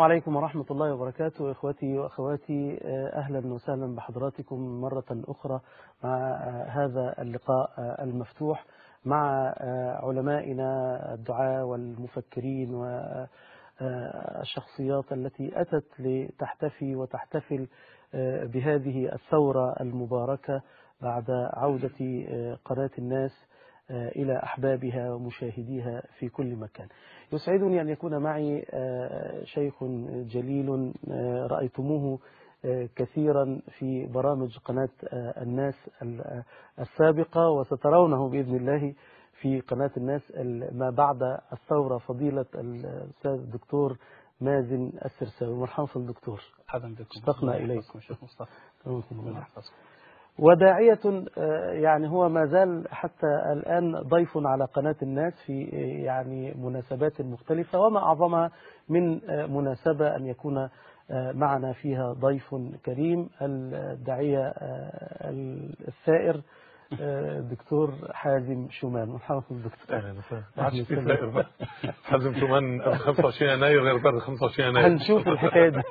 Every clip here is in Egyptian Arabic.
عليكم ورحمة الله وبركاته إخوتي وأخواتي أهلا وسهلا بحضراتكم مرة أخرى مع هذا اللقاء المفتوح مع علمائنا الدعاة والمفكرين والشخصيات التي أتت لتحتفي وتحتفل بهذه الثورة المباركة بعد عودة قناة الناس إلى أحبابها ومشاهديها في كل مكان يسعدني أن يكون معي شيخ جليل رأيتموه كثيرا في برامج قناة الناس السابقة وسترونه بإذن الله في قناة الناس ما بعد الثورة فضيلة الأستاذ الدكتور مازن السرساوي مرحبا في الدكتور مرحبا بكم اشتقنا إليكم شيخ مصطفى وداعية يعني هو ما زال حتى الآن ضيف على قناة الناس في يعني مناسبات مختلفة وما أعظمها من مناسبة أن يكون معنا فيها ضيف كريم الداعية الثائر دكتور حازم شومان مرحبا دكتور اهلا وسهلا ما عادش في ثائر بقى حازم شومان 25 يناير غير بعد 25 يناير هنشوف الحكايه دي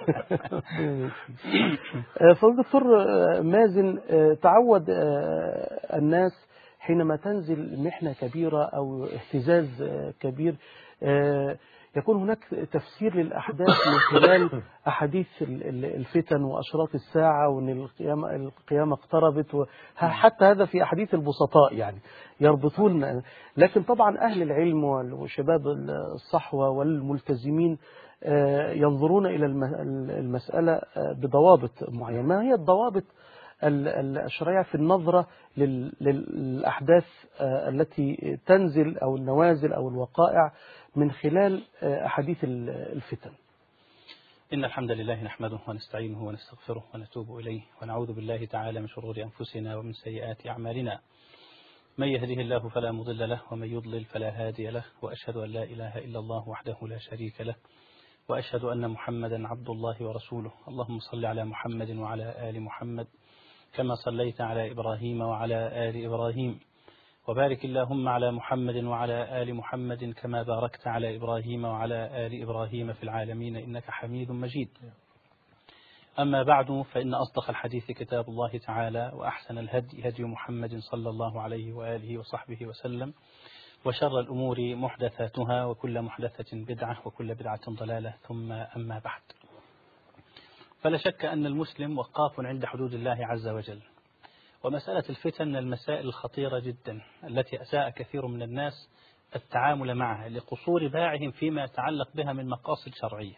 فالدكتور مازن تعود الناس حينما تنزل محنه كبيره او اهتزاز كبير يكون هناك تفسير للأحداث من خلال أحاديث الفتن وأشراط الساعة وأن القيامة, القيامة اقتربت حتى هذا في أحاديث البسطاء يعني يربطون لكن طبعا أهل العلم وشباب الصحوة والملتزمين ينظرون إلى المسألة بضوابط معينة ما هي الضوابط الشرعية في النظرة للأحداث التي تنزل أو النوازل أو الوقائع من خلال أحاديث الفتن إن الحمد لله نحمده ونستعينه ونستغفره ونتوب إليه ونعوذ بالله تعالى من شرور أنفسنا ومن سيئات أعمالنا من يهده الله فلا مضل له ومن يضلل فلا هادي له وأشهد أن لا إله إلا الله وحده لا شريك له وأشهد أن محمدا عبد الله ورسوله اللهم صل على محمد وعلى آل محمد كما صليت على إبراهيم وعلى آل إبراهيم وبارك اللهم على محمد وعلى آل محمد كما باركت على إبراهيم وعلى آل إبراهيم في العالمين إنك حميد مجيد أما بعد فإن أصدق الحديث كتاب الله تعالى وأحسن الهدي هدي محمد صلى الله عليه وآله وصحبه وسلم وشر الأمور محدثاتها وكل محدثة بدعة وكل بدعة ضلالة ثم أما بعد فلا شك أن المسلم وقاف عند حدود الله عز وجل ومسألة الفتن من المسائل الخطيرة جدا التي أساء كثير من الناس التعامل معها لقصور باعهم فيما يتعلق بها من مقاصد شرعية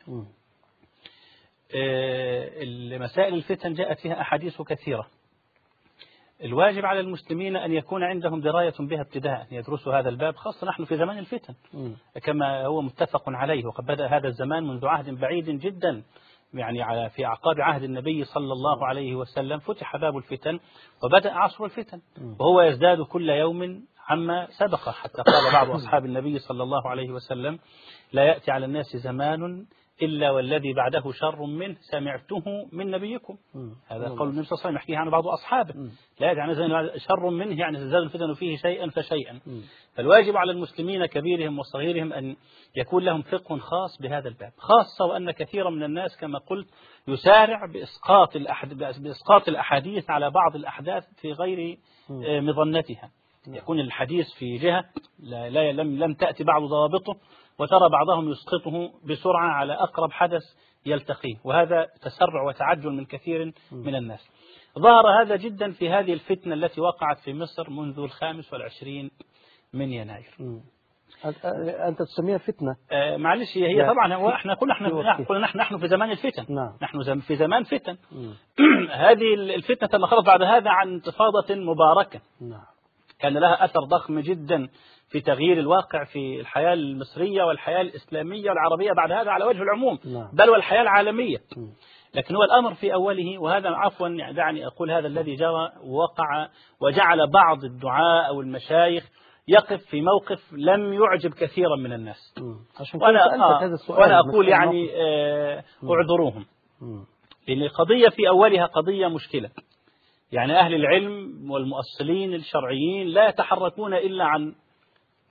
مسائل الفتن جاءت فيها أحاديث كثيرة الواجب على المسلمين أن يكون عندهم دراية بها ابتداء أن يدرسوا هذا الباب خاصة نحن في زمان الفتن كما هو متفق عليه وقد بدأ هذا الزمان منذ عهد بعيد جدا يعني على في أعقاب عهد النبي صلى الله عليه وسلم فتح باب الفتن وبدأ عصر الفتن وهو يزداد كل يوم عما سبق حتى قال بعض أصحاب النبي صلى الله عليه وسلم لا يأتي على الناس زمان إلا والذي بعده شر منه سمعته من نبيكم هذا قول النبي صلى الله عليه وسلم يحكيه عن بعض أصحابه لا يأتي على شر منه يعني تزداد الفتن فيه شيئا فشيئا فالواجب على المسلمين كبيرهم وصغيرهم أن يكون لهم فقه خاص بهذا الباب خاصة وأن كثيرا من الناس كما قلت يسارع بإسقاط, بإسقاط الأحاديث على بعض الأحداث في غير مظنتها يكون الحديث في جهة لا, لا لم, لم تأتي بعض ضوابطه وترى بعضهم يسقطه بسرعة على أقرب حدث يلتقيه وهذا تسرع وتعجل من كثير من الناس ظهر هذا جدا في هذه الفتنة التي وقعت في مصر منذ الخامس والعشرين من يناير أنت تسميها فتنة آه معلش هي لا. طبعا هو احنا كنا احنا نحن نحن نحن في زمان الفتن نعم. نحن زم في زمان فتن هذه الفتنة تمخرت بعد هذا عن انتفاضة مباركة نعم كان لها أثر ضخم جدا في تغيير الواقع في الحياة المصرية والحياة الإسلامية والعربية بعد هذا على وجه العموم نعم. بل والحياة العالمية م. لكن هو الأمر في أوله وهذا عفوا يعني دعني أقول هذا الذي جرى ووقع وجعل بعض الدعاء أو المشايخ يقف في موقف لم يعجب كثيرا من الناس م. عشان كده وأنا, سألتك آه هذا السؤال وأنا أقول مثل يعني آه اعذروهم م. لأن القضية في أولها قضية مشكلة يعني أهل العلم والمؤصلين الشرعيين لا يتحركون إلا عن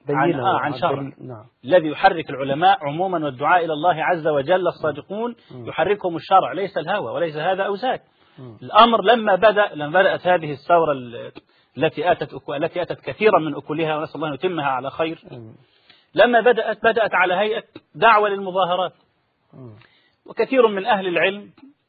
عن, بينة آه عن شرع دليل. نعم الذي يحرك العلماء عموما والدعاء إلى الله عز وجل الصادقون مم. يحركهم الشرع ليس الهوى وليس هذا أو ذاك مم. الأمر لما بدأ لما بدأت هذه الثورة ال- التي أتت أكو- التي أتت كثيرا من أكلها ونسأل الله أن يتمها على خير مم. لما بدأت بدأت على هيئة دعوة للمظاهرات مم. وكثير من أهل العلم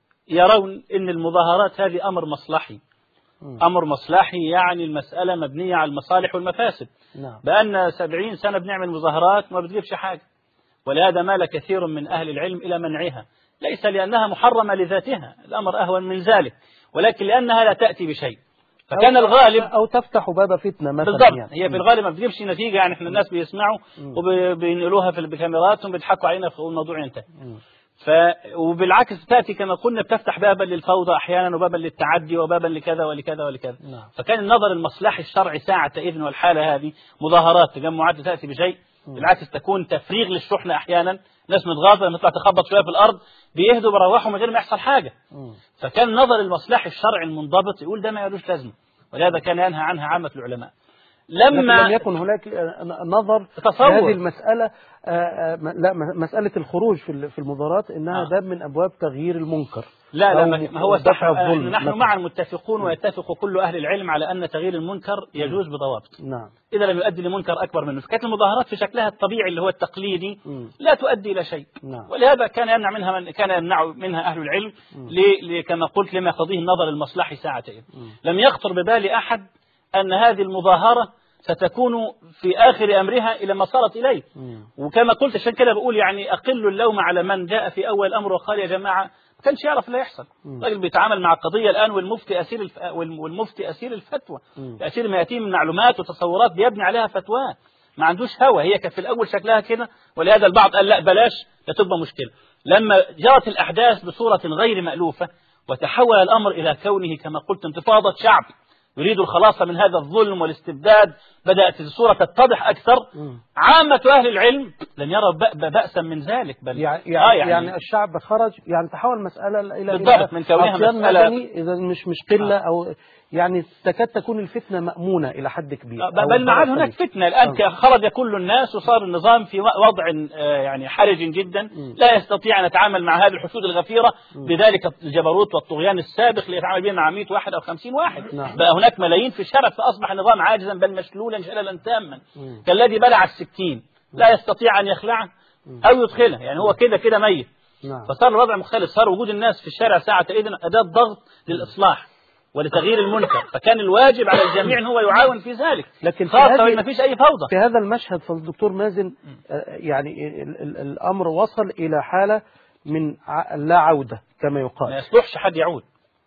يرون أن المظاهرات هذه أمر مصلحي مم. أمر مصلحي يعني المسألة مبنية على المصالح والمفاسد نعم بقالنا سبعين سنة بنعمل مظاهرات ما بتجيبش حاجة ولهذا مال كثير من أهل العلم إلى منعها ليس لأنها محرمة لذاتها الأمر أهون من ذلك ولكن لأنها لا تأتي بشيء فكان أو- الغالب أو تفتح باب فتنة مثلا بالضبط يعني. هي في الغالب ما بتجيبش نتيجة يعني احنا الناس بيسمعوا مم. وبينقلوها في بكاميرات وبيضحكوا علينا والموضوع ينتهي مم. ف وبالعكس تأتي كما قلنا بتفتح بابا للفوضى أحيانا وبابا للتعدي وبابا لكذا ولكذا ولكذا نعم فكان النظر المصلحي الشرعي ساعة إذن والحالة هذه مظاهرات تجمعات لا تأتي بشيء مم. بالعكس تكون تفريغ للشحنة أحيانا ناس متغاظة لما تطلع تخبط شوية في الأرض بيهدوا بيروحوا من غير ما يحصل حاجة مم. فكان النظر المصلحي الشرعي المنضبط يقول ده ما يلوش لازمة ولهذا كان ينهى عنها عامة العلماء لكن لما لم يكن هناك آه، نظر تصور. هذه المسألة آه، آه، م- لا م- مسألة الخروج في ال- في المظاهرات إنها آه. باب من أبواب تغيير المنكر لا لا أو ما ما هو دفع صح الظلم نحن مثلا. معا متفقون ويتفق كل أهل العلم على أن تغيير المنكر يجوز بضوابط نعم إذا لم يؤدي لمنكر أكبر منه فكانت المظاهرات في شكلها الطبيعي اللي هو التقليدي مم. لا تؤدي إلى شيء نعم ولهذا كان يمنع منها من كان يمنع منها أهل العلم ل- ل- كما قلت لما يقتضيه النظر المصلحي ساعتين مم. لم يخطر ببال أحد أن هذه المظاهرة ستكون في آخر أمرها إلى ما صارت إليه مم. وكما قلت عشان كده بقول يعني أقل اللوم على من جاء في أول الأمر وقال يا جماعة ما كانش يعرف اللي يحصل مم. الراجل بيتعامل مع قضية الآن والمفتي أسير الف... والم- والمفتي أسير الفتوى مم. أسير ما يأتيه من معلومات وتصورات بيبني عليها فتواه ما عندوش هوى هي كانت في الأول شكلها كده ولهذا البعض قال لا بلاش لا تبقى مشكلة لما جرت الأحداث بصورة غير مألوفة وتحول الأمر إلى كونه كما قلت انتفاضة شعب يريد الخلاص من هذا الظلم والاستبداد بدأت الصورة تتضح أكثر مم. عامة أهل العلم لم يروا بأ- بأسا من ذلك بل يعني, آه يعني, يعني الشعب خرج يعني تحول المسألة إلى بالضبط، إلى من كونها عصيان مسألة- مدني إذا مش مش قلة أو يعني تكاد تكون الفتنة مأمونة إلى حد كبير أو بل ما عاد ضرر هناك قليل. فتنة الآن آه. خرج كل الناس وصار النظام في وضع آه، يعني حرج جدا مم. لا يستطيع أن يتعامل مع هذه الحشود الغفيرة بذلك الجبروت والطغيان السابق اللي يتعامل به مع 100 واحد أو 50 واحد نعم. بقى هناك ملايين في الشارع فأصبح النظام عاجزا بل مشلولا شللا تاما مم. كالذي بلع السكين لا يستطيع أن يخلعه أو يدخله يعني هو كده كده ميت نعم فصار الوضع مختلف صار وجود الناس في الشارع ساعة إذن أداة ضغط للإصلاح ولتغيير المنكر فكان الواجب على الجميع أن هو يعاون في ذلك لكن في خاصة هذه- وإن ما فيش أي فوضى في هذا المشهد فالدكتور مازن آه، يعني ال- ال- الأمر وصل إلى حالة من ع- لا عودة كما ما يقال يصلحش حد يعود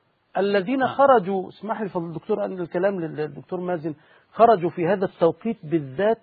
الذين خرجوا اسمح لي فضل الدكتور أن الكلام للدكتور مازن خرجوا في هذا التوقيت بالذات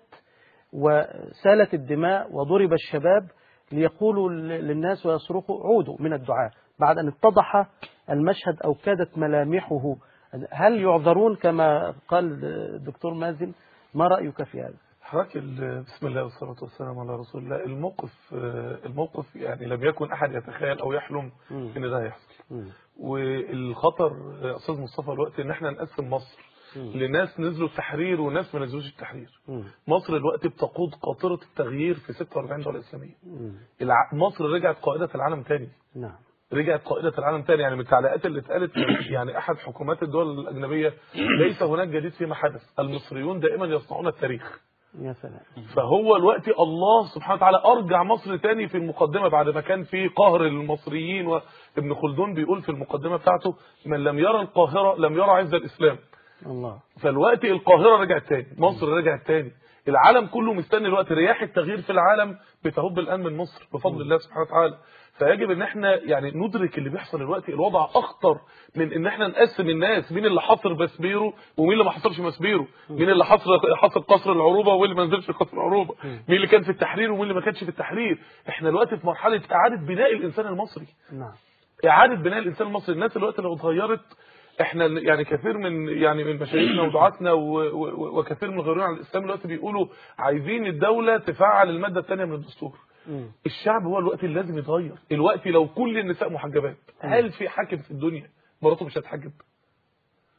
وسالت الدماء وضرب الشباب ليقولوا ل- للناس ويصرخوا عودوا من الدعاء بعد أن اتضح المشهد أو كادت ملامحه هل يعذرون كما قال الدكتور مازن ما رأيك في هذا حضرتك ال- بسم الله والصلاة والسلام على رسول الله الموقف آه، الموقف يعني لم يكن أحد يتخيل أو يحلم مم. إن ده هيحصل مم. والخطر يا أستاذ مصطفى الوقت إن إحنا نقسم مصر مم. لناس نزلوا التحرير وناس ما نزلوش التحرير مم. مصر الوقت بتقود قاطرة التغيير في 46 دولة إسلامية مم. الع- مصر رجعت قائدة العالم تاني نعم رجعت قائدة العالم تاني يعني من التعليقات اللي اتقالت من يعني أحد حكومات الدول الأجنبية ليس هناك جديد فيما حدث المصريون دائما يصنعون التاريخ يا سلام فهو الوقت الله سبحانه وتعالى أرجع مصر تاني في المقدمة بعد ما كان في قهر المصريين وابن خلدون بيقول في المقدمة بتاعته من لم يرى القاهرة لم يرى عز الإسلام الله فالوقت القاهرة رجعت تاني مصر رجعت تاني العالم كله مستني الوقت رياح التغيير في العالم بتهب الآن من مصر بفضل الله سبحانه وتعالى فيجب ان احنا يعني ندرك اللي بيحصل الوقت الوضع اخطر من ان احنا نقسم الناس مين اللي حصر بسبيرو ومين اللي ما حصرش مسبيرو مين اللي حصر حصر قصر العروبه واللي ما نزلش قصر العروبه مين اللي كان في التحرير ومين اللي ما كانش في التحرير احنا الوقت في مرحله اعاده بناء الانسان المصري نعم اعاده بناء الانسان المصري الناس الوقت لو اتغيرت احنا يعني كثير من يعني من مشايخنا ودعاتنا و- و- وكثير من غيرنا على الاسلام دلوقتي بيقولوا عايزين الدوله تفعل الماده الثانيه من الدستور مم. الشعب هو الوقت اللي لازم يتغير الوقت لو كل النساء محجبات هل في حاكم في الدنيا مراته مش هتحجب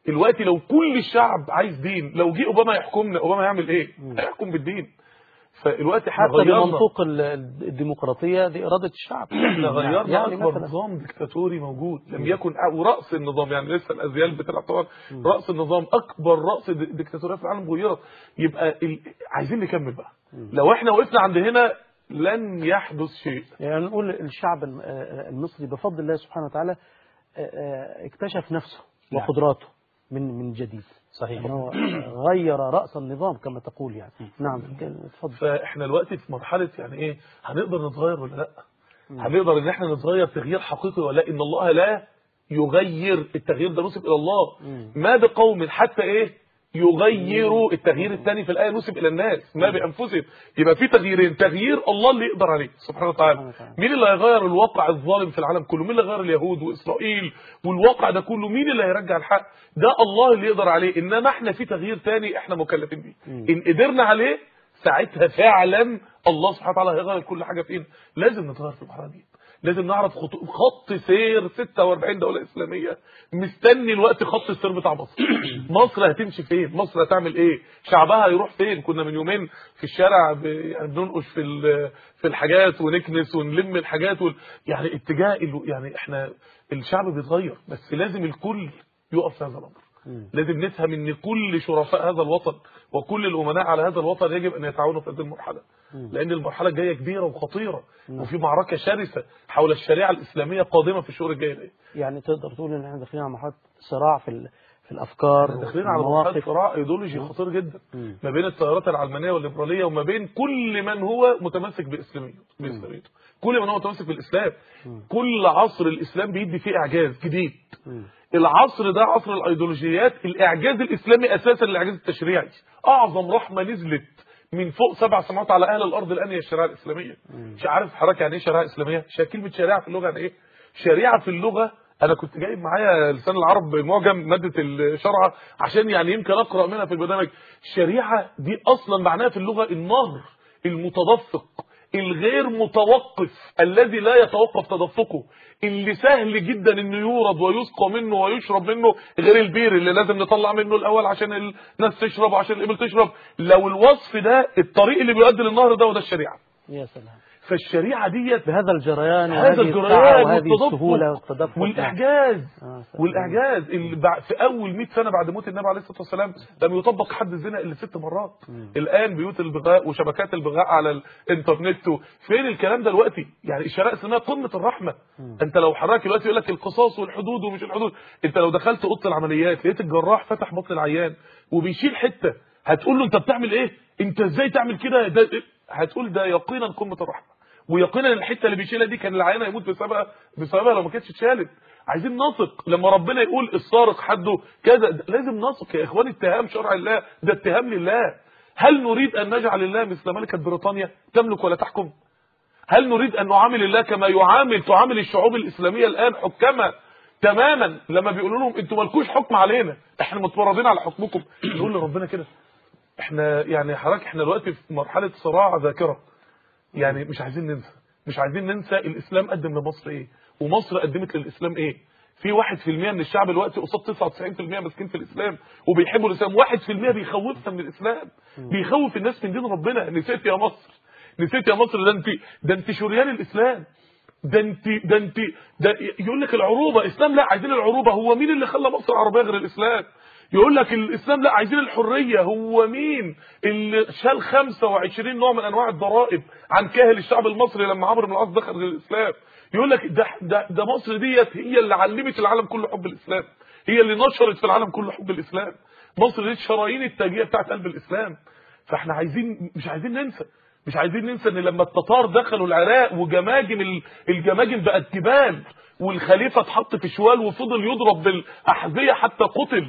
الوقت لو كل الشعب عايز دين لو جه اوباما يحكمنا اوباما يعمل ايه هيحكم بالدين فالوقت حتى غيرنا. بمنطوق ال- الديمقراطية دي إرادة الشعب احنا غيرنا يعني اكبر مثلا نظام ديكتاتوري موجود لم يكن وراس النظام يعني لسه الازيال بتلعب طبعا راس النظام اكبر راس دي- ديكتاتوريه في العالم غيرت يبقى ال... عايزين نكمل بقى لو احنا وقفنا عند هنا لن يحدث شيء يعني نقول الشعب الم- آه، المصري بفضل الله سبحانه وتعالى آه، آه، اكتشف نفسه نعم. وقدراته من من جديد صحيح يعني هو غير رأس النظام كما تقول يعني نعم اتفضل فاحنا دلوقتي في مرحله يعني ايه هنقدر نتغير ولا لا هنقدر ان احنا نتغير تغيير حقيقي ولا لا ان الله لا يغير التغيير ده نسب الى الله ما بقوم حتى ايه يغيروا التغيير الثاني في الايه نسب الى الناس ما بانفسهم يبقى في تغييرين تغيير الله اللي يقدر عليه سبحانه وتعالى سبحانه وتعالى. مين اللي هيغير الواقع الظالم في العالم كله مين اللي هيغير اليهود واسرائيل والواقع ده كله مين اللي هيرجع الحق ده الله اللي يقدر عليه انما احنا في تغيير تاني احنا مكلفين بيه ان قدرنا عليه ساعتها فعلا الله سبحانه وتعالى هيغير كل حاجه فينا لازم نتغير في المرحله دي لازم نعرف خطو... خط سير 46 دوله اسلاميه مستني الوقت خط السير بتاع مصر مصر هتمشي فين مصر هتعمل ايه شعبها هيروح فين كنا من يومين في الشارع ب... يعني بننقش في ال... في الحاجات ونكنس ونلم الحاجات وال... يعني اتجاه ال... يعني احنا الشعب بيتغير بس لازم الكل يقف في هذا الامر لازم نفهم ان كل شرفاء هذا الوطن وكل الامناء على هذا الوطن يجب ان يتعاونوا في هذه المرحله لان المرحله الجايه كبيره وخطيره وفي معركه شرسه حول الشريعه الاسلاميه قادمه في الشهور الجايه دي يعني تقدر تقول ان احنا داخلين على مرحله صراع في ال- في الافكار داخلين على مرحله والمواقف صراع ايديولوجي خطير جدا مم. ما بين التيارات العلمانيه والليبراليه وما بين كل من هو متمسك باسلاميته باسلاميته كل من هو متمسك بالاسلام كل عصر الاسلام بيدي فيه اعجاز جديد العصر ده عصر الايديولوجيات الاعجاز الاسلامي اساسا الاعجاز التشريعي اعظم رحمه نزلت من فوق سبع سماوات على اهل الارض الان هي الشريعه الاسلاميه مش عارف حضرتك يعني ايه شريعه اسلاميه شا- كلمه شريعه في اللغه يعني ايه شريعه في اللغه انا كنت جايب معايا لسان العرب معجم ماده الشرع عشان يعني يمكن اقرا منها في البرنامج الشريعه دي اصلا معناها في اللغه النهر المتدفق الغير متوقف الذي لا يتوقف تدفقه اللي سهل جدا انه يورد ويسقى منه ويشرب منه غير البير اللي لازم نطلع منه الاول عشان الناس تشرب وعشان الابل تشرب لو الوصف ده الطريق اللي بيؤدي للنهر ده وده الشريعه يا سلام فالشريعه ديت بهذا الجريان هذا وهذه السعة الجريان وهذه والتدفق السهولة والتدفق والاعجاز آه، سلام. والاعجاز اللي بع- في اول 100 سنه بعد موت النبي عليه الصلاه والسلام لم يطبق حد الزنا الا ست مرات الان بيوت البغاء وشبكات البغاء على الانترنت و- فين الكلام ده دلوقتي يعني الشريعه الاسلاميه قمه الرحمه انت لو حضرتك دلوقتي يقول لك القصاص والحدود ومش الحدود انت لو دخلت اوضه العمليات لقيت الجراح فتح بطن العيان وبيشيل حته هتقول له انت بتعمل ايه انت ازاي تعمل كده ده هتقول ده يقينا قمه الرحمه ويقينا الحته اللي بيشيلها دي كان العيان هيموت بسببها بسببها لو ما كانتش اتشالت عايزين نثق لما ربنا يقول السارق حده كذا ده لازم نثق يا اخوان اتهام شرع الله ده اتهام لله هل نريد ان نجعل الله مثل ملكه بريطانيا تملك ولا تحكم هل نريد ان نعامل الله كما يعامل تعامل الشعوب الاسلاميه الان حكامها تماما لما بيقولوا لهم انتوا مالكوش حكم علينا احنا متفرضين على حكمكم نقول لربنا كده احنا يعني حضرتك احنا دلوقتي في مرحله صراع ذاكره يعني مش عايزين ننسى مش عايزين ننسى الاسلام قدم لمصر ايه ومصر قدمت للاسلام ايه في 1% من الشعب دلوقتي قصاد 99% ماسكين في الاسلام وبيحبوا الاسلام 1% بيخوفنا من الاسلام بيخوف الناس من دين ربنا نسيت يا مصر نسيت يا مصر ده انت ده انت شريان الاسلام ده انت ده انت ده يقول لك العروبه اسلام لا عايزين العروبه هو مين اللي خلى مصر عربيه غير الاسلام يقول لك الاسلام لا عايزين الحريه هو مين اللي شال 25 نوع من انواع الضرائب عن كاهل الشعب المصري لما عمرو بن العاص دخل غير الاسلام يقول لك ده ده, ده مصر ديت هي اللي علمت العالم كله حب الاسلام هي اللي نشرت في العالم كله حب الاسلام مصر دي الشرايين التاجيه بتاعت قلب الاسلام فاحنا عايزين مش عايزين ننسى مش عايزين ننسى ان لما التتار دخلوا العراق وجماجم ال- الجماجم بقت جبال والخليفه اتحط في شوال وفضل يضرب بالاحذيه حتى قتل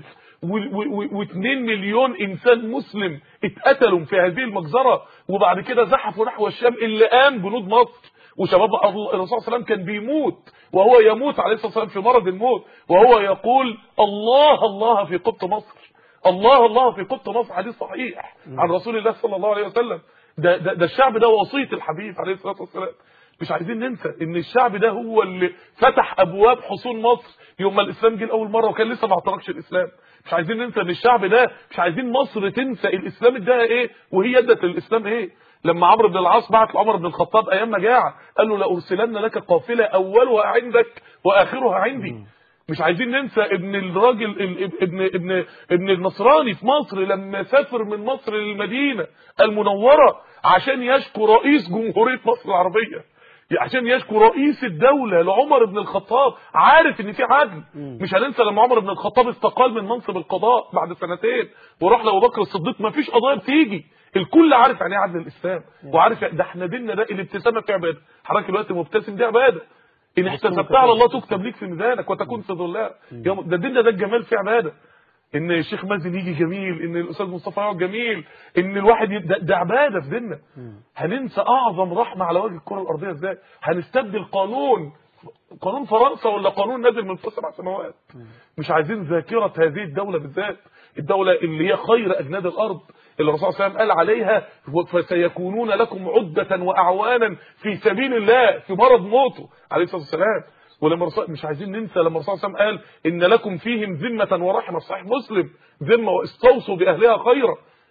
و2 مليون انسان مسلم اتقتلوا في هذه المجزره وبعد كده زحفوا نحو الشام اللي قام جنود مصر وشباب الله- الرسول صلى الله عليه وسلم كان بيموت وهو يموت عليه الصلاه والسلام في مرض الموت وهو يقول الله الله في قبط مصر الله الله في قبط مصر حديث صحيح عن رسول الله صلى الله عليه وسلم ده, ده, ده الشعب ده وصيه الحبيب عليه الصلاه والسلام مش عايزين ننسى ان الشعب ده هو اللي فتح ابواب حصون مصر يوم ما الاسلام جه لاول مره وكان لسه ما اعتركش الاسلام مش عايزين ننسى ان الشعب ده مش عايزين مصر تنسى الاسلام اداها ايه وهي ادت للاسلام ايه لما عمرو بن العاص بعت لعمر بن الخطاب ايام مجاعه قال له لارسلن لك قافله اولها عندك واخرها عندي مش عايزين ننسى ابن الراجل ال- ابن ابن ابن النصراني في مصر لما سافر من مصر للمدينه المنوره عشان يشكو رئيس جمهوريه مصر العربيه عشان يشكو رئيس الدولة لعمر بن الخطاب عارف ان في عدل مش هننسى لما عمر بن الخطاب استقال من منصب القضاء بعد سنتين وراح لابو بكر الصديق ما فيش قضايا بتيجي الكل عارف يعني ايه عدل الاسلام وعارف ده احنا ديننا ده الابتسامه في عباده حضرتك دلوقتي مبتسم دي عباده ان احتسبتها على الله تكتب ليك في ميزانك وتكون في ظلها يا- ده ديننا ده الجمال في عباده ان الشيخ مازن يجي جميل ان الاستاذ مصطفى يقعد جميل ان الواحد ي... ده, ده عباده في ديننا هننسى اعظم رحمه على وجه الكره الارضيه ازاي هنستبدل قانون قانون فرنسا ولا قانون نازل من فوق سبع سماوات مش عايزين ذاكره هذه الدوله بالذات الدوله اللي هي خير اجناد الارض اللي الرسول صلى الله عليه وسلم قال عليها فسيكونون لكم عده واعوانا في سبيل الله في مرض موته عليه الصلاه والسلام ولما الرسول مش عايزين ننسى لما الرسول صلى الله عليه وسلم قال ان لكم فيهم ذمه ورحمه صحيح مسلم ذمه واستوصوا باهلها خيرا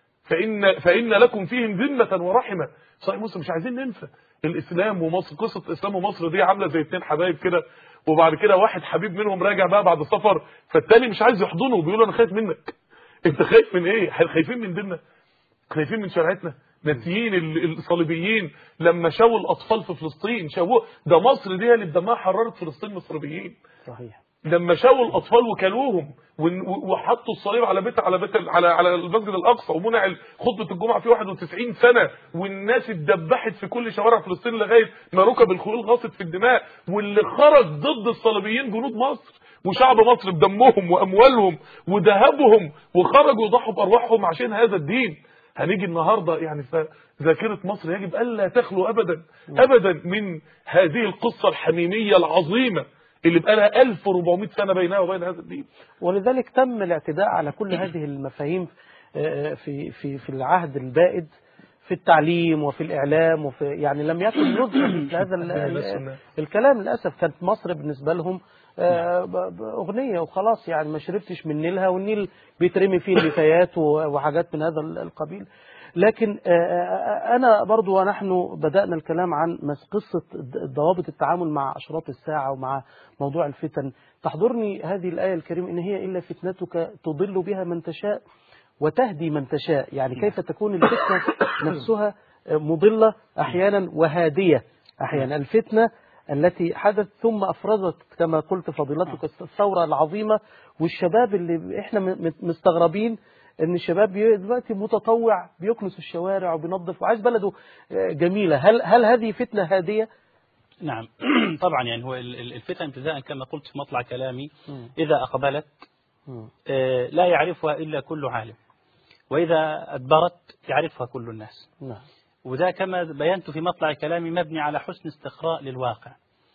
فان فان لكم فيهم ذمه ورحمه صحيح مسلم مش عايزين ننسى الاسلام ومصر قصه الاسلام ومصر دي عامله زي اتنين حبايب كده وبعد كده واحد حبيب منهم راجع بقى بعد سفر فالتاني مش عايز يحضنه وبيقول له انا خايف منك انت خايف من ايه خايفين من ديننا خايفين من شريعتنا ناسيين ال- الصليبيين لما شاووا الاطفال في فلسطين شاووه ده مصر دي اللي بدمها حررت فلسطين من الصليبيين صحيح لما شاووا الاطفال وكلوهم ون- و- وحطوا الصليب على بيت على بيت ال- على على المسجد الاقصى ومنع ال- خطبه الجمعه فيه 91 سنه والناس اتدبحت في كل شوارع فلسطين لغايه ما ركب الخيول غاصت في الدماء واللي خرج ضد الصليبيين جنود مصر وشعب مصر بدمهم واموالهم وذهبهم وخرجوا يضحوا بارواحهم عشان هذا الدين هنيجي النهارده يعني فذاكره مصر يجب الا تخلو ابدا ابدا من هذه القصه الحميميه العظيمه اللي بقى لها 1400 سنه بينها وبين هذا الدين ولذلك تم الاعتداء على كل هذه المفاهيم آه، في في في العهد البائد في التعليم وفي الاعلام وفي يعني لم يكن يذكر مثل هذا ال- ال- الكلام للاسف كانت مصر بالنسبه لهم آه، ب- ب- اغنيه وخلاص يعني ما شربتش من نيلها والنيل بيترمي فيه النفايات و- وحاجات من هذا ال- القبيل لكن آه، آه، انا برضو ونحن بدانا الكلام عن مس- قصه د- ضوابط التعامل مع اشراط الساعه ومع موضوع الفتن تحضرني هذه الايه الكريمه ان هي الا فتنتك تضل بها من تشاء وتهدي من تشاء يعني كيف تكون الفتنه نفسها مضله احيانا وهاديه احيانا الفتنه التي حدث ثم افرزت كما قلت فضيلتك الثوره العظيمه والشباب اللي احنا م- م- مستغربين ان الشباب بي- دلوقتي متطوع بيكنس الشوارع وبينظف وعايز بلده آه، جميله هل هل هذه فتنه هاديه؟ نعم طبعا يعني هو ال- ال- الفتن ابتداء كما قلت في مطلع كلامي مم. إذا أقبلت مم. آه، لا يعرفها إلا كل عالم وإذا أدبرت يعرفها كل الناس نعم وده كما بينت في مطلع كلامي مبني على حسن استقراء للواقع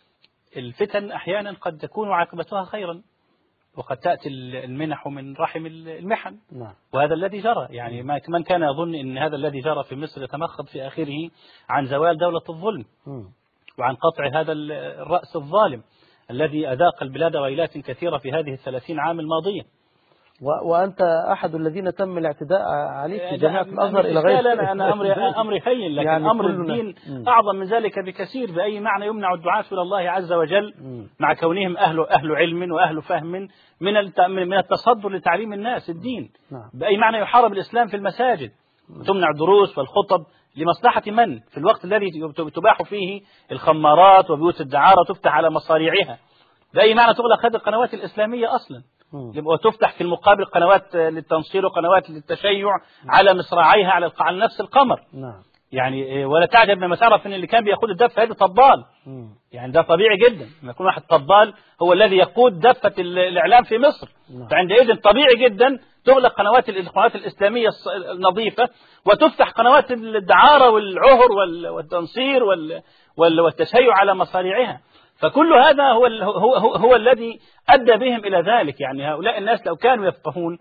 الفتن أحيانا قد تكون عاقبتها خيرا وقد تأتي المنح من رحم المحن نعم وهذا الذي جرى يعني ما من كان يظن أن هذا الذي جرى في مصر يتمخض في آخره عن زوال دولة الظلم مم. وعن قطع هذا الرأس الظالم الذي أذاق البلاد ويلات كثيرة في هذه الثلاثين عام الماضية و- وانت احد الذين تم الاعتداء عليك في جامعه لا، الازهر الى مش- غير لا لا أنا أمري أمري هين لكن يعني أمر كلنا- الدين مم. أعظم من ذلك بكثير بأي معنى يمنع الدعاة إلى الله عز وجل مم. مع كونهم أهل أهل علم وأهل فهم من الت- من التصدر لتعليم الناس الدين نعم. بأي معنى يحارب الإسلام في المساجد وتمنع الدروس والخطب لمصلحة من في الوقت الذي تباح فيه الخمارات وبيوت الدعارة تفتح على مصاريعها بأي معنى تغلق هذه القنوات الإسلامية أصلا مم. وتفتح في المقابل قنوات للتنصير وقنوات للتشيع على مصراعيها على الق- على نفس القمر نعم يعني إيه، ولا تعجب لما تعرف ان اللي كان بيقود الدفه هذا طبال مم. يعني ده طبيعي جدا لما يكون واحد طبال هو الذي يقود دفه ال- الاعلام في مصر نعم. فعندئذ طبيعي جدا تغلق قنوات ال- القنوات الاسلاميه الص- النظيفه وتفتح قنوات الدعاره والعهر وال- والتنصير وال- وال- والتشيع على مصاريعها فكل هذا هو ال- هو هو, هو الذي ادى بهم الى ذلك يعني هؤلاء الناس لو كانوا يفقهون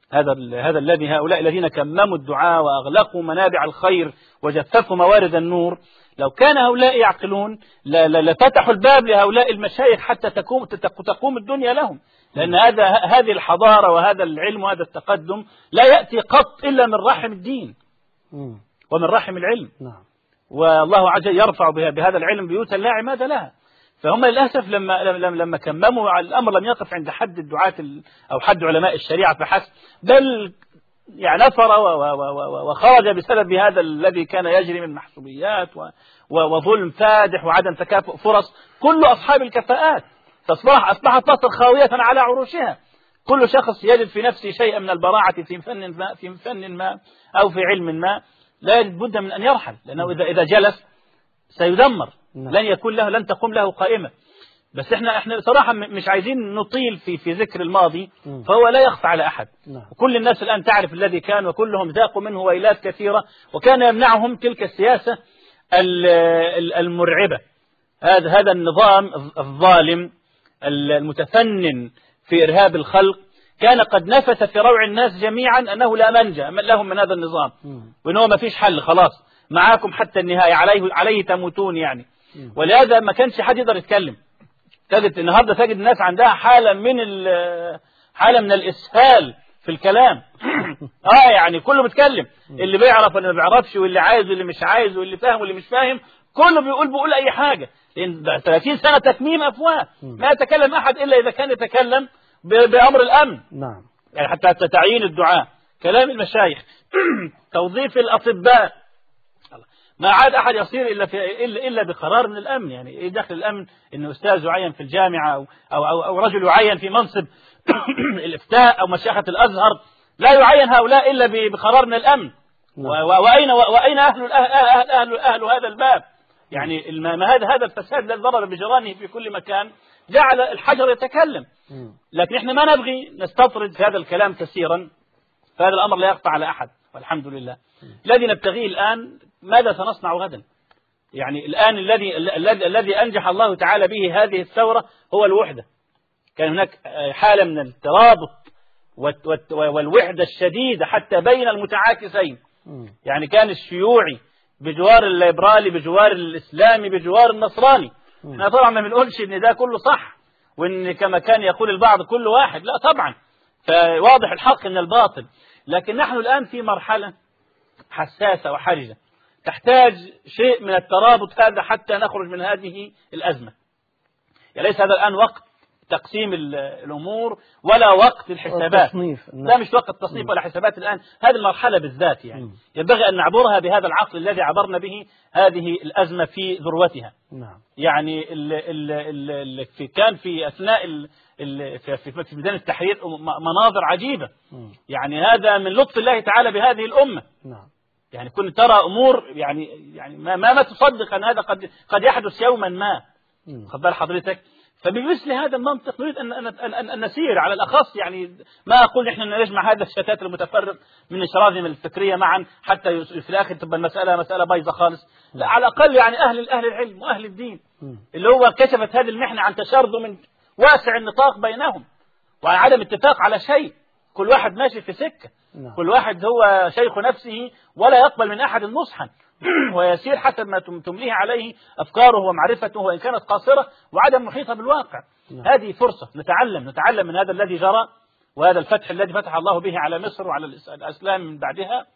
هذا ال- هذا الذي هؤلاء الذين كمموا الدعاء واغلقوا منابع الخير وجففوا موارد النور لو كان هؤلاء يعقلون ل- ل- لفتحوا الباب لهؤلاء المشايخ حتى تقوم تتق- تقوم الدنيا لهم لان هذا هذه الحضاره وهذا العلم وهذا التقدم لا ياتي قط الا من رحم الدين مم. ومن رحم العلم نعم والله عز وجل يرفع بها- بهذا العلم بيوتا لا عماد لها فهم للاسف لما لما لما كمموا على الامر لم يقف عند حد الدعاة ال- او حد علماء الشريعه فحسب بل يعني نفر و- و- و- و- وخرج بسبب هذا الذي كان يجري من محسوبيات و- و- وظلم فادح وعدم تكافؤ فرص كل اصحاب الكفاءات تصبح اصبحت مصر خاويه على عروشها كل شخص يجد في نفسه شيئا من البراعه في فن ما في فن ما او في علم ما لا يجد بد من ان يرحل لانه اذا اذا جلس سيدمر نعم. لن يكون له لن تقوم له قائمه بس احنا احنا صراحه م- مش عايزين نطيل في في ذكر الماضي مم. فهو لا يخفى على احد نعم وكل الناس الان تعرف الذي كان وكلهم ذاقوا منه ويلات كثيره وكان يمنعهم تلك السياسه ال- ال- المرعبه هذا هذا النظام الظ- الظالم ال- المتفنن في ارهاب الخلق كان قد نفث في روع الناس جميعا انه لا منجا لهم من هذا النظام مم. وان هو ما فيش حل خلاص معاكم حتى النهايه عليه عليه تموتون يعني مم. ولهذا ما كانش حد يقدر يتكلم تجد النهارده تجد الناس عندها حاله من ال- حاله من الاسهال في الكلام اه يعني كله بيتكلم اللي بيعرف واللي ما بيعرفش واللي عايز واللي مش عايز واللي فاهم واللي مش فاهم كله بيقول بيقول اي حاجه لان ده 30 سنه تكميم افواه ما يتكلم احد الا اذا كان يتكلم ب- بامر الامن نعم يعني حتى تعيين الدعاء كلام المشايخ توظيف الأطباء ما عاد أحد يصير إلا, في إلا, إلا بقرار من الأمن يعني إيه دخل الأمن أنه أستاذ يعين في الجامعة أو, أو, أو, أو رجل يعين في منصب الإفتاء أو مشيخة الأزهر لا يعين هؤلاء إلا ب- بقرار من الأمن نعم. و- و- وأين وأين أهل الأه- أهل, أهل, أهل هذا الباب يعني الم- ما هذا هذا الفساد الذي ضرب بجيرانه في كل مكان جعل الحجر يتكلم مم. لكن احنا ما نبغي نستطرد في هذا الكلام كثيرا فهذا الامر لا يخفى على احد والحمد لله الذي نبتغيه الان ماذا سنصنع غدا يعني الان الذي الذي الذي انجح الله تعالى به هذه الثوره هو الوحده كان هناك حاله من الترابط والت- والت- والوحده الشديده حتى بين المتعاكسين مم. يعني كان الشيوعي بجوار الليبرالي بجوار الاسلامي بجوار النصراني مم. احنا طبعا ما بنقولش ان ده كله صح وان كما كان يقول البعض كل واحد لا طبعا فواضح الحق من الباطل لكن نحن الان في مرحله حساسه وحرجه تحتاج شيء من الترابط هذا حتى نخرج من هذه الازمه يعني ليس هذا الان وقت تقسيم ال- الامور ولا وقت الحسابات تصنيف لا مش وقت تصنيف ولا حسابات الآن هذه المرحلة بالذات يعني مم. ينبغي أن نعبرها بهذا العقل الذي عبرنا به هذه الأزمة في ذروتها نعم يعني ال ال ال ال في كان في أثناء ال ال في, في, في ميدان التحرير م- مناظر عجيبة مم. يعني هذا من لطف الله تعالى بهذه الأمة نعم يعني كنت ترى أمور يعني يعني ما, ما, ما تصدق أن هذا قد قد يحدث يوما ما مم. خد بال حضرتك فبمثل هذا المنطق نريد أن, أن, أن, أن, أن نسير على الأخص يعني ما أقول نحن نجمع هذا الشتات المتفرق من الشراذم الفكرية معا حتى يس- في الآخر تبقى المسألة مسألة بايظة خالص لا على الأقل يعني أهل أهل العلم وأهل الدين مم. اللي هو كشفت هذه المحنة عن تشرذم واسع النطاق بينهم وعن عدم اتفاق على شيء كل واحد ماشي في سكة نعم. كل واحد هو شيخ نفسه ولا يقبل من أحد نصحا ويسير حسب ما تم- تمليه عليه أفكاره ومعرفته وإن كانت قاصرة وعدم محيطة بالواقع نعم. هذه فرصة نتعلم نتعلم من هذا الذي جرى وهذا الفتح الذي فتح الله به على مصر وعلى الإس- الأسلام من بعدها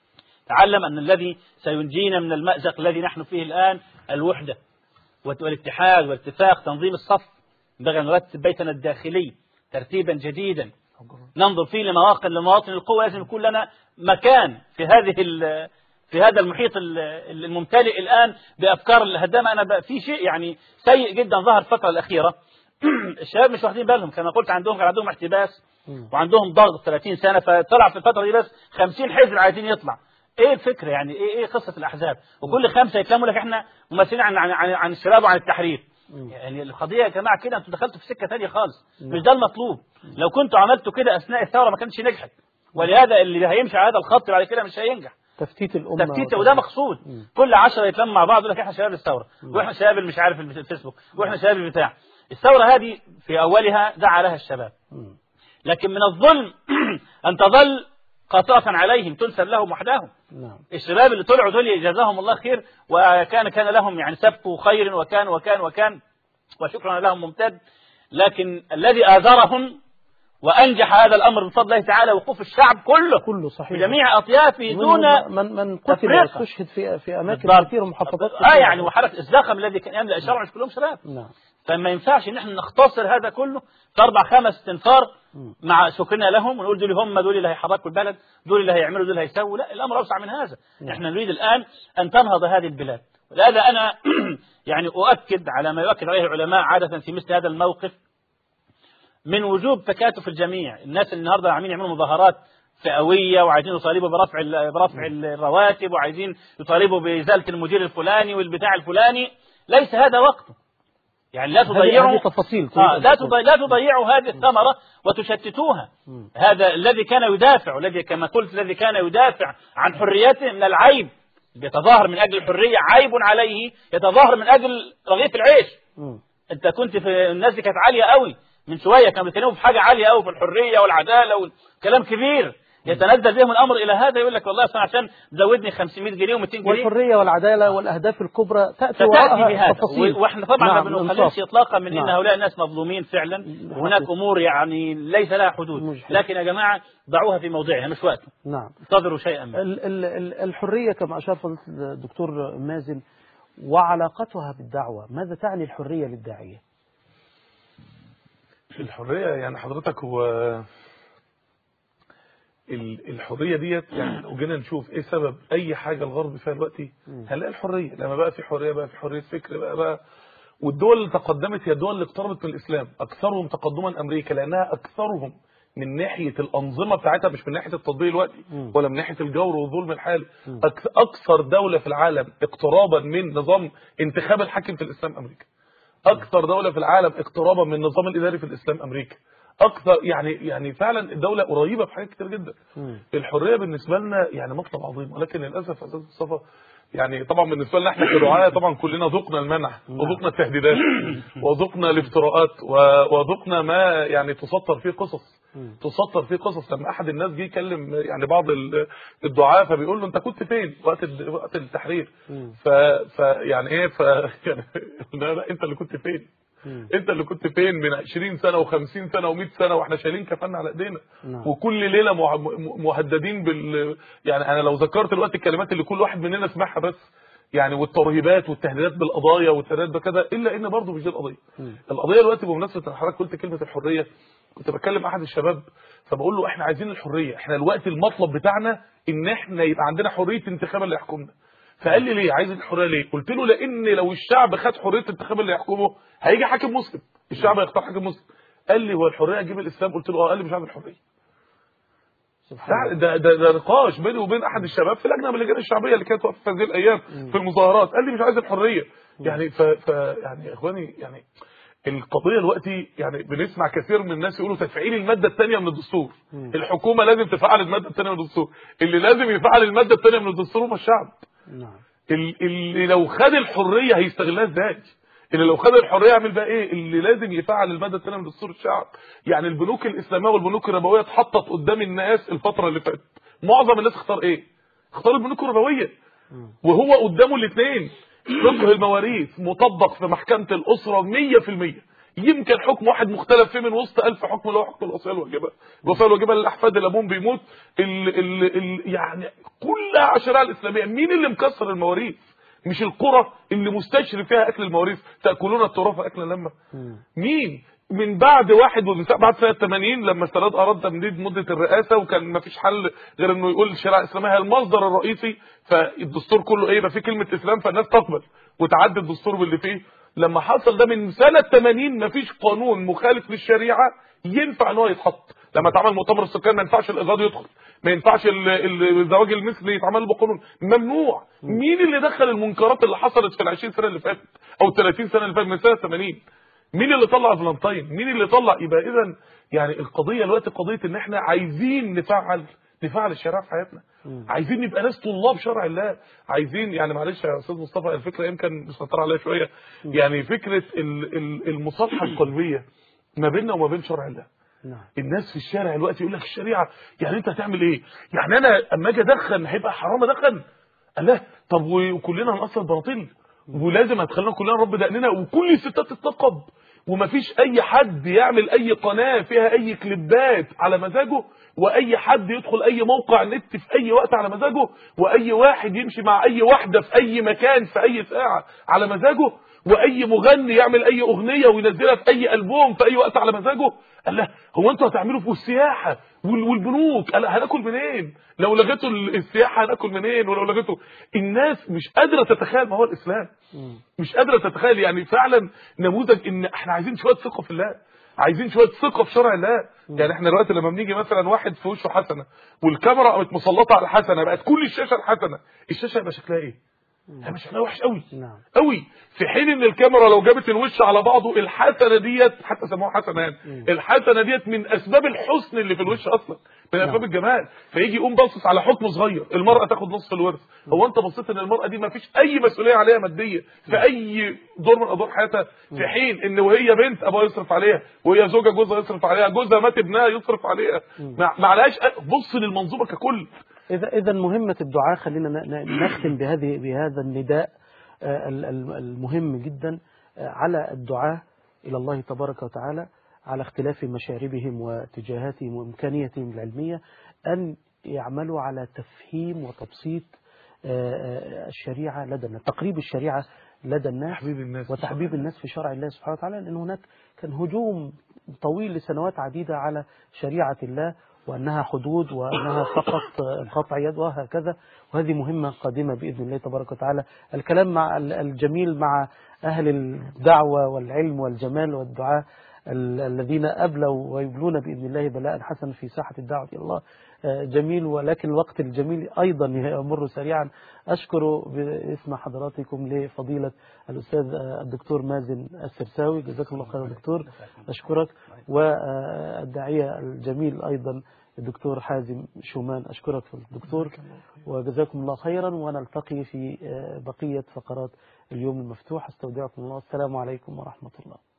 تعلم أن الذي سينجينا من المأزق الذي نحن فيه الآن الوحدة والت- والاتحاد والاتفاق تنظيم الصف ينبغي أن نرتب بيتنا الداخلي ترتيبا جديدا ننظر فيه لمواقع لمواطن القوة لازم يكون لنا مكان في هذه ال- في هذا المحيط ال- الممتلئ الآن بأفكار الهدامة أنا بقى في شيء يعني سيء جدا ظهر الفترة الأخيرة الشباب مش واخدين بالهم كما قلت عندهم كان عندهم احتباس مم. وعندهم ضغط 30 سنة فطلع في الفترة دي بس 50 حزب عايزين يطلع ايه الفكرة يعني ايه ايه قصة الاحزاب وكل خمسة يتلموا لك احنا ممثلين عن عن عن, عن الشباب وعن التحرير مم. يعني القضية يا جماعة كده انتوا دخلتوا في سكة ثانية خالص نعم. مش ده المطلوب لو كنتوا عملتوا كده اثناء الثورة ما كانش نجحت ولهذا اللي هيمشي على هذا الخط بعد كده مش هينجح تفتيت الأمة تفتيت وده مقصود مم. كل عشرة يتلموا مع بعض يقول لك احنا شباب الثورة واحنا شباب اللي مش عارف الفيسبوك واحنا شباب البتاع الثورة هذه في أولها دعا لها الشباب مم. لكن من الظلم أن تظل قاطرة عليهم تنسب لهم وحدهم نعم الشباب اللي طلعوا دول جزاهم الله خير وكان كان لهم يعني سبق خير وكان وكان وكان وشكرا لهم ممتد لكن الذي آذرهم وأنجح هذا الأمر بفضل الله تعالى وقوف الشعب كله كله صحيح بجميع أطيافه دون منهم من من قتل تفرقة. واستشهد في في اماكن بالضبط. كثيره ومحافظات اه كثيرة. يعني وحركة الزخم الذي كان يملأ الشارع مش كلهم شباب نعم فما ينفعش ان احنا نختصر هذا كله في اربع خمس تنفار مم. مع شكرنا لهم ونقول دول هم دول اللي هيحركوا البلد دول اللي هيعملوا دول اللي هيسووا لا الامر اوسع من هذا نعم. احنا نريد الان ان تنهض هذه البلاد ولهذا انا يعني اؤكد على ما يؤكد عليه العلماء عاده في مثل هذا الموقف من وجوب تكاتف الجميع الناس اللي النهارده عاملين يعملوا مظاهرات فئويه وعايزين يطالبوا برفع ال- برفع الرواتب وعايزين يطالبوا بازاله المدير الفلاني والبتاع الفلاني ليس هذا وقته يعني لا هذه تضيعوا هذه تفاصيل آه لا تضي... لا تضيعوا هذه الثمرة وتشتتوها مم. هذا الذي كان يدافع الذي كما قلت الذي كان يدافع عن حريته من العيب يتظاهر من أجل الحرية عيب عليه يتظاهر من أجل رغيف العيش مم. أنت كنت في الناس دي كانت عالية قوي من شوية كانوا بيتكلموا في حاجة عالية قوي في الحرية والعدالة وكلام كبير يتنزل بهم الأمر إلى هذا يقول لك والله أصل عشان زودني 500 جنيه و200 جنيه والحريه والعداله والاهداف الكبرى تاتي ستأتي وراءها بهذا التفاصيل و- واحنا طبعا ما نعم، بنخليش الإنصاف. اطلاقا من ان نعم. هؤلاء الناس مظلومين فعلا حقيقي. هناك امور يعني ليس لها حدود مجحف. لكن يا جماعه ضعوها في موضعها مش وقته نعم انتظروا شيئا ما ال- ال- ال- الحريه كما اشار فضيله الدكتور مازن وعلاقتها بالدعوه ماذا تعني الحريه للداعيه الحرية يعني حضرتك هو ال- الحرية ديت يعني لو جينا نشوف ايه سبب اي حاجة الغرب فيها دلوقتي هنلاقي الحرية لما بقى في حرية بقى في حرية فكر بقى بقى والدول اللي تقدمت هي الدول اللي اقتربت من الاسلام اكثرهم تقدما امريكا لانها اكثرهم من ناحية الأنظمة بتاعتها مش من ناحية التطبيق الوقتي مم. ولا من ناحية الجور والظلم الحالي أكث- أكثر دولة في العالم اقترابا من نظام انتخاب الحاكم في الإسلام أمريكا اكثر دوله في العالم اقترابا من النظام الاداري في الاسلام امريكا اكثر يعني يعني فعلا الدوله قريبه في حاجات كتير جدا مم. الحريه بالنسبه لنا يعني مطلب عظيم ولكن للاسف يا استاذ مصطفى يعني طبعا بالنسبه لنا احنا كدعاه طبعا كلنا ذقنا المنع وذقنا التهديدات وذقنا الافتراءات و- وذقنا ما يعني تسطر فيه قصص تسطر فيه قصص لما احد الناس جه يكلم يعني بعض ال- الدعاه فبيقول له انت كنت فين وقت ال- وقت التحرير مم. ف, ف يعني ايه ف يعني لا لا انت اللي كنت فين مم. انت اللي كنت فين من 20 سنه و50 سنه و100 سنه واحنا شايلين كفنا على ايدينا نعم. وكل ليله مع- م- مهددين بال يعني انا لو ذكرت دلوقتي الكلمات اللي كل واحد مننا سمعها بس يعني والترهيبات والتهديدات بالقضايا والتهديدات بكذا الا ان برضه مش دي القضيه مم. القضيه دلوقتي بمناسبه ان حضرتك قلت كلمه الحريه كنت بكلم احد الشباب فبقول له احنا عايزين الحريه احنا الوقت المطلب بتاعنا ان احنا يبقى عندنا حريه انتخاب اللي يحكمنا فقال لي ليه عايز الحريه ليه قلت له لان لو الشعب خد حريه انتخاب اللي يحكمه هيجي حاكم مسلم الشعب هيختار حاكم مسلم قال لي هو الحريه اجيب الاسلام قلت له اه قال لي مش عايز الحريه سبحان ده ده, ده نقاش بيني وبين احد الشباب في لجنه من اللجان الشعبيه اللي كانت واقفه في هذه الايام في المظاهرات قال لي مش عايز الحريه يعني ف, ف يعني يا اخواني يعني القضيه دلوقتي يعني بنسمع كثير من الناس يقولوا تفعيل الماده الثانيه من الدستور الحكومه لازم تفعل الماده الثانيه من الدستور اللي لازم يفعل الماده الثانيه من الدستور هو الشعب نعم ال- اللي لو خد الحريه هيستغلها ازاي اللي لو خد الحريه يعمل بقى ايه اللي لازم يفعل الماده الثانيه من دستور الشعب يعني البنوك الاسلاميه والبنوك الربويه اتحطت قدام الناس الفتره اللي فاتت معظم الناس اختار ايه اختار البنوك الربويه وهو قدامه الاثنين فقه المواريث مطبق في محكمه الاسره 100% يمكن حكم واحد مختلف فيه من وسط ألف حكم اللي هو حكم الوصيه الواجبه الوصيه الواجبه للاحفاد اللي ابوهم بيموت ال ال ال يعني كلها على الشريعه الاسلاميه مين اللي مكسر المواريث مش القرى اللي مستشري فيها اكل المواريث تاكلون التراث اكلا لما مين من بعد واحد ومن سنة- بعد سنه 80 لما السادات اراد تمديد مده الرئاسه وكان ما فيش حل غير انه يقول الشريعه الاسلاميه هي المصدر الرئيسي فالدستور كله ايه يبقى فيه كلمه اسلام فالناس تقبل وتعدي الدستور باللي فيه لما حصل ده من سنه 80 ما فيش قانون مخالف للشريعه ينفع ان هو يتحط لما اتعمل مؤتمر السكان ما ينفعش الاغاض يدخل ما ينفعش ال- ال- الزواج المثلي يتعمل بقانون ممنوع مين اللي دخل المنكرات اللي حصلت في ال 20 سنه اللي فاتت او ال 30 سنه اللي فاتت من سنه 80 مين اللي طلع فلانتاين مين اللي طلع يبقى اذا يعني القضيه دلوقتي قضيه ان احنا عايزين نفعل نفعل الشريعه في حياتنا عايزين نبقى ناس طلاب شرع الله عايزين يعني معلش يا استاذ مصطفى الفكره يمكن مسيطره عليها شويه يعني فكره ال- ال- المصالحه القلبيه ما بيننا وما بين شرع الله نعم. الناس في الشارع دلوقتي يقول لك الشريعه يعني انت هتعمل ايه يعني انا اما اجي ادخن هيبقى حرام ادخن قال لا طب وكلنا هنقصر بناطيل ولازم هتخلينا كلنا نربي دقننا وكل الستات تتنقب ومفيش اي حد يعمل اي قناه فيها اي كليبات على مزاجه واي حد يدخل اي موقع نت في اي وقت على مزاجه واي واحد يمشي مع اي واحده في اي مكان في اي ساعه على مزاجه واي مغني يعمل اي اغنيه وينزلها في اي البوم في اي وقت على مزاجه قال لا هو انتوا هتعملوا في السياحه وال- والبنوك قال هناكل منين لو لغيتوا ال- السياحه هناكل منين ولو لغيتوا الناس مش قادره تتخيل ما هو الاسلام مش قادره تتخيل يعني فعلا نموذج ان احنا عايزين شويه ثقه في الله عايزين شويه ثقه في شرع الله يعني احنا دلوقتي لما بنيجي مثلا واحد في وشه حسنه والكاميرا قامت مسلطه على الحسنه بقت كل الشاشه الحسنه الشاشه هيبقى شكلها ايه هيبقى شكلها وحش قوي نعم. قوي في حين ان الكاميرا لو جابت الوش على بعضه الحسنه ديت حتى سموها حسنه يعني الحسنه ديت من اسباب الحسن اللي في الوش اصلا من اسباب الجمال فيجي يقوم باصص على حكم صغير المراه تاخد نصف الورث هو انت بصيت ان المراه دي ما فيش اي مسؤوليه عليها ماديه في اي دور من ادوار حياتها في حين ان وهي بنت ابوها يصرف عليها وهي زوجه جوزها يصرف عليها جوزها مات ابنها يصرف عليها ما ما عليهاش بص للمنظومه ككل إذا إذا مهمة الدعاء خلينا ن- ن- نختم بهذه بهذا النداء آه، ال- ال- المهم جدا آه، على الدعاء إلى الله تبارك وتعالى على اختلاف مشاربهم واتجاهاتهم وإمكانياتهم العلمية أن يعملوا على تفهيم وتبسيط آه، آه، الشريعة لدى الناس تقريب الشريعة لدى الناس تحبيب الناس وتحبيب الناس في شرع الله سبحانه وتعالى لأن هناك كان هجوم طويل لسنوات عديدة على شريعة الله وأنها حدود وأنها فقط القطع يد وهكذا وهذه مهمة قادمة بإذن الله تبارك وتعالى الكلام مع ال- الجميل مع أهل الدعوة والعلم والجمال والدعاء ال- الذين أبلوا ويبلون بإذن الله بلاء حسنا في ساحة الدعوة إلى الله آه، جميل ولكن الوقت الجميل أيضا يمر سريعا أشكر باسم حضراتكم لفضيلة الأستاذ آه، الدكتور مازن السرساوي جزاكم الله خير دكتور أشكرك والداعية الجميل أيضا الدكتور حازم شومان أشكرك الدكتور وجزاكم الله خيرا ونلتقي في آه، بقية فقرات اليوم المفتوح استودعكم الله السلام عليكم ورحمة الله